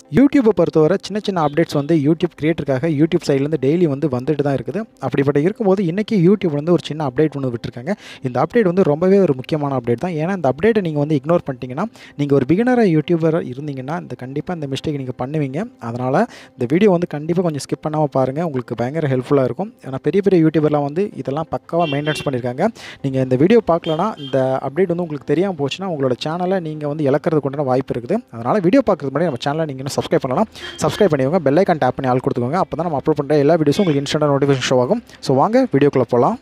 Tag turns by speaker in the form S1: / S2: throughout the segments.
S1: யூடியூப்பை பொறுத்தவரை சின்ன சின்ன அப்டேட்ஸ் வந்து யூடியூப் கிரியேட்டருக்காக யூடியூப் சைட்லேருந்து டெய்லி வந்து வந்துட்டு தான் இருக்குது அப்படிப்பட்ட இருக்கும்போது இன்றைக்கி யூடியூப் வந்து ஒரு சின்ன அப்டேட் ஒன்று விட்டுருக்காங்க இந்த அப்டேட் வந்து ரொம்பவே ஒரு முக்கியமான அப்டேட் தான் ஏன்னா இந்த அப்டேட்டை நீங்கள் வந்து இக்னோர் பண்ணிட்டீங்கன்னா நீங்கள் ஒரு பிகினராக யூடியூபராக இருந்தீங்கன்னா இந்த கண்டிப்பாக இந்த மிஸ்டேக் நீங்கள் பண்ணுவீங்க அதனால் இந்த வீடியோ வந்து கண்டிப்பாக கொஞ்சம் ஸ்கிப் பண்ணாமல் பாருங்கள் உங்களுக்கு பயங்கர ஹெல்ப்ஃபுல்லாக இருக்கும் ஏன்னா பெரிய பெரிய யூடியூபர்லாம் வந்து இதெல்லாம் பக்காவாக மெயின்டைன்ஸ் பண்ணியிருக்காங்க நீங்கள் இந்த வீடியோ பார்க்கலனா இந்த அப்டேட் வந்து உங்களுக்கு தெரியாமல் போச்சுன்னா உங்களோட சேனலை நீங்கள் வந்து இழக்கிறதுக்கு உண்டான வாய்ப்பு இருக்குது அதனால் வீடியோ பார்க்குறது முன்னாடி நம்ம சேனலை நீங்கள் இன்னும் சப்ஸ்கிரைப் பண்ணலாம் சப்ஸ்கிரைப் பண்ணிக்கோங்க பெல் ஐக்கான் டேப் பண்ணி ஆள் கொடுத்துக்கோங்க அப்போ தான் நம்ம அப்லோட் பண்ணுற எல்லா வீடியோஸும் உங்களுக்கு இன்ஸ்டன்ட் நோட்டிஃபிகேஷன் ஷோ ஆகும் ஸோ வாங்க வீடியோக்குள்ளே போகலாம்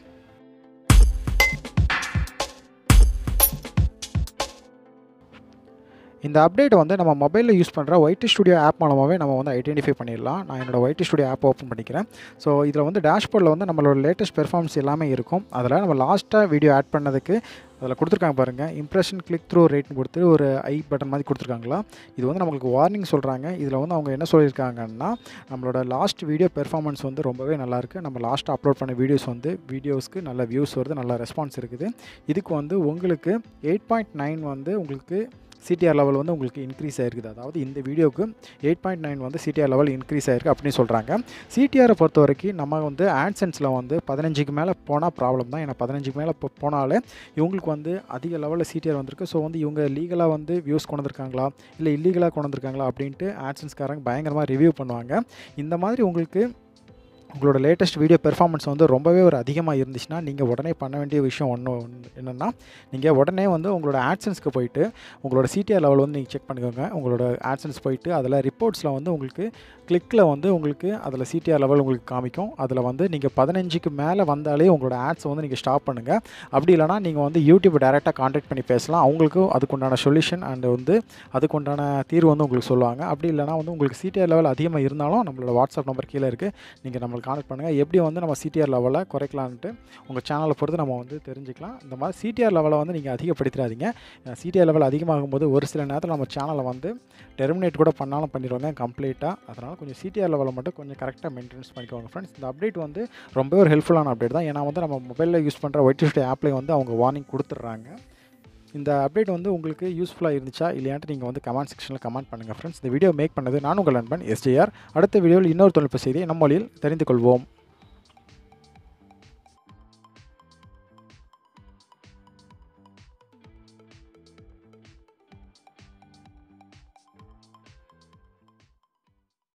S1: இந்த அப்டேட் வந்து நம்ம மொபைலில் யூஸ் பண்ணுற ஒயிட் ஸ்டுடியோ ஆப் மூலமாகவே நம்ம வந்து ஐடென்டிஃபை பண்ணிடலாம் நான் என்னோட ஒயிட் ஸ்டுடியோ ஆப் ஓப்பன் பண்ணிக்கிறேன் ஸோ இதில் வந்து டேஷ்போர்டில் வந்து நம்மளோட லேட்டஸ்ட் பெர்ஃபார்மன்ஸ் எல்லாமே இருக்கும் அதில் நம்ம லாஸ்ட்டாக வீடியோ ஆட் பண்ணதுக்கு அதில் கொடுத்துருக்காங்க பாருங்கள் இம்ப்ரெஷன் கிளிக் த்ரூ ரேட்னு கொடுத்து ஒரு ஐ பட்டன் மாதிரி கொடுத்துருக்காங்களா இது வந்து நம்மளுக்கு வார்னிங் சொல்கிறாங்க இதில் வந்து அவங்க என்ன சொல்லியிருக்காங்கன்னா நம்மளோட லாஸ்ட் வீடியோ பெர்ஃபார்மன்ஸ் வந்து ரொம்பவே நல்லாயிருக்கு நம்ம லாஸ்ட்டாக அப்லோட் பண்ண வீடியோஸ் வந்து வீடியோஸ்க்கு நல்ல வியூஸ் வருது நல்ல ரெஸ்பான்ஸ் இருக்குது இதுக்கு வந்து உங்களுக்கு எயிட் பாயிண்ட் நைன் வந்து உங்களுக்கு சிடிஆர் லெவல் வந்து உங்களுக்கு இன்க்ரீஸ் ஆயிருக்குது அதாவது இந்த வீடியோக்கு எயிட் பாயிண்ட் நைன் வந்து சிடிஆர் லெவல் இன்க்ரீஸ் ஆயிருக்கு அப்படின்னு சொல்கிறாங்க சிடிஆரை பொறுத்த வரைக்கும் நம்ம வந்து ஆட்சன்ஸில் வந்து பதினஞ்சுக்கு மேலே போனால் ப்ராப்ளம் தான் ஏன்னா பதினஞ்சுக்கு மேலே போ போனாலே இவங்களுக்கு வந்து அதிக லெவலில் சிடிஆர் வந்திருக்கு ஸோ வந்து இவங்க லீகலாக வந்து வியூஸ் கொண்டு வந்திருக்காங்களா இல்லை இல்லீகலாக கொண்டு வந்திருக்காங்களா அப்படின்ட்டு ஆட்சன்ஸ்காரங்க பயங்கரமாக ரிவ்யூ பண்ணுவாங்க இந்த மாதிரி உங்களுக்கு உங்களோட லேட்டஸ்ட் வீடியோ பெர்ஃபார்மன்ஸ் வந்து ரொம்பவே ஒரு அதிகமாக இருந்துச்சுன்னா நீங்கள் உடனே பண்ண வேண்டிய விஷயம் ஒன்று என்னென்னா நீங்கள் உடனே வந்து உங்களோட ஆட்சன்ஸ்க்கு போயிட்டு உங்களோட சிடிஆர் லெவல் வந்து நீங்கள் செக் பண்ணிக்கோங்க உங்களோட ஆட்சன்ஸ் போயிட்டு அதில் ரிப்போர்ட்ஸில் வந்து உங்களுக்கு கிளிக்கில் வந்து உங்களுக்கு அதில் சிடிஆர் லெவல் உங்களுக்கு காமிக்கும் அதில் வந்து நீங்கள் பதினஞ்சுக்கு மேலே வந்தாலே உங்களோட ஆட்ஸை வந்து நீங்கள் ஸ்டாப் பண்ணுங்கள் அப்படி இல்லைனா நீங்கள் வந்து யூடியூப் டேரெக்டாக காண்டாக்ட் பண்ணி பேசலாம் அவங்களுக்கு அதுக்குண்டான சொல்யூஷன் அண்ட் வந்து அதுக்குண்டான தீர்வு வந்து உங்களுக்கு சொல்லுவாங்க அப்படி இல்லைனா வந்து உங்களுக்கு சிடிஆர் லெவல் அதிகமாக இருந்தாலும் நம்மளோட வாட்ஸ்அப் நம்பர் கீழே இருக்குது நீங்கள் நம்மளுக்கு கான்டெக்ட் பண்ணுங்கள் எப்படி வந்து நம்ம சிடிஆர் லெவலை குறைக்கலான்ட்டு உங்கள் சேனலை பொறுத்து நம்ம வந்து தெரிஞ்சுக்கலாம் இந்த மாதிரி சிடிஆர் லெவலை வந்து நீங்கள் அதிகப்படுத்திடாதீங்க சிடிஆர் லெவல் அதிகமாகும் போது ஒரு சில நேரத்தில் நம்ம சேனலை வந்து டெர்மினேட் கூட பண்ணாலும் பண்ணிடுவாங்க கம்ப்ளீட்டாக அதனால் கொஞ்சம் சிடிஆர் லெவலில் மட்டும் கொஞ்சம் கரெக்டாக மெயின்டெனன்ஸ் பண்ணிக்கோங்க ஃப்ரெண்ட்ஸ் இந்த அப்டேட் வந்து ரொம்பவே ஒரு ஹெல்ப்ஃபுல்லான அப்டேட் தான் ஏன்னா வந்து நம்ம மொபைலில் யூஸ் பண்ணுற ஒயிட் ஸ்டே ஆப்லேயே வந்து அவங்க வார்னிங் கொடுத்துட்றாங்க இந்த அப்டேட் வந்து உங்களுக்கு யூஸ்ஃபுல்லாக இருந்துச்சா இல்லையான்ட்டு நீங்கள் வந்து கமெண்ட் செக்ஷனில் கமெண்ட் பண்ணுங்கள் ஃப்ரெண்ட்ஸ் இந்த வீடியோ மேக் பண்ணது நான் உங்கள் நண்பன் எஸ்ஜேஆர் அடுத்த வீடியோவில் இன்னொரு தொழில்நுட்ப செய்தியை நம்ம மொழியில் தெரிந்து கொள்வோம்